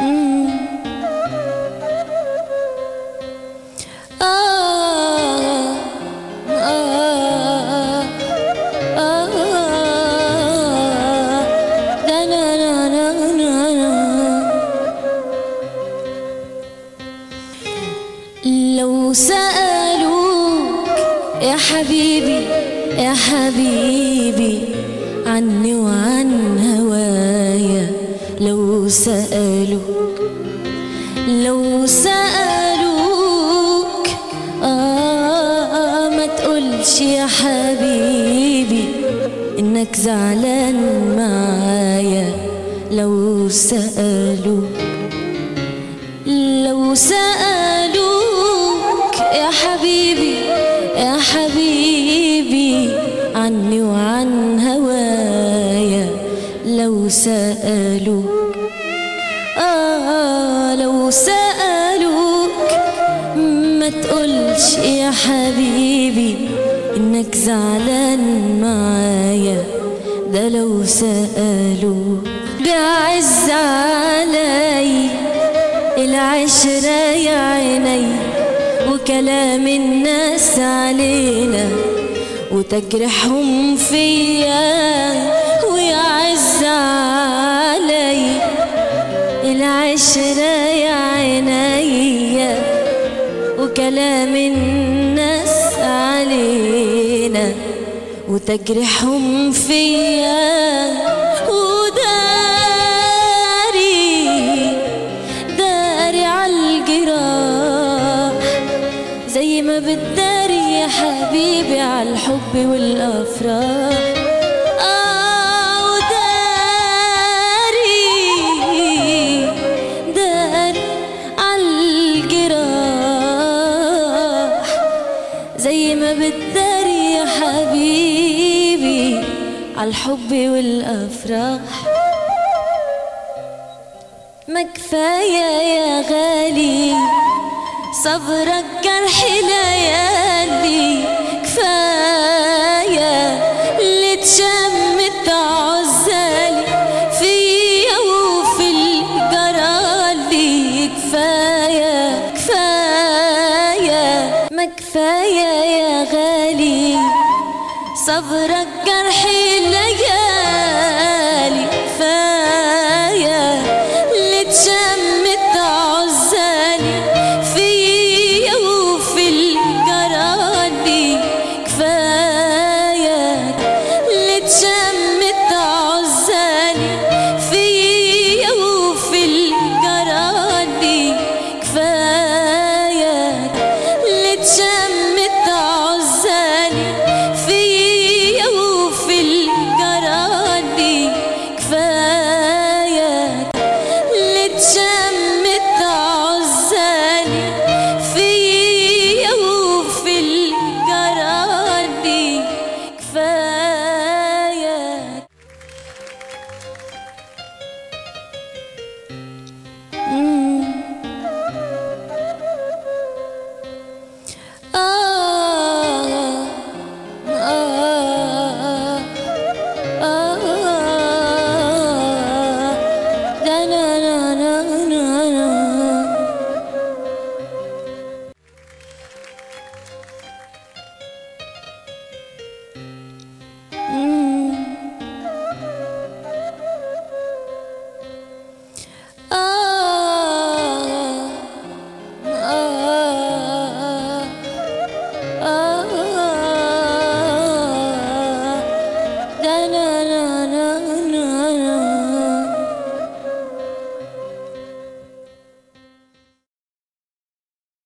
مم. آه آه آه لا لا لا لا لا لا لو سألوك يا حبيبي يا حبيبي عني وعن هوايا لو سألوك لو سألوك آه ما تقولش يا حبيبي إنك زعلان معايا لو سألوك لو سألوك يا حبيبي يا حبيبي عني وعن هوايا لو سألوك آه لو سألوك ما تقولش يا حبيبي إنك زعلان معايا ده لو سألوك بعز علي العشرة يا عيني وكلام الناس علينا وتجرحهم فيا ويعز علي العشرة يا عيني وكلام الناس علينا وتجرحهم فيا وداري داري عالجراح زي ما بتداري يا حبيبي عالحب والافراح آه وداري داري عالجراح زي ما بتداري يا حبيبي عالحب والافراح ما كفاية يا غالي صبرك جرح ليالي كفاية اللي تشمت عزالي فيا وفي الجرالي كفاية كفاية ما كفاية يا غالي صبرك جرح ليالي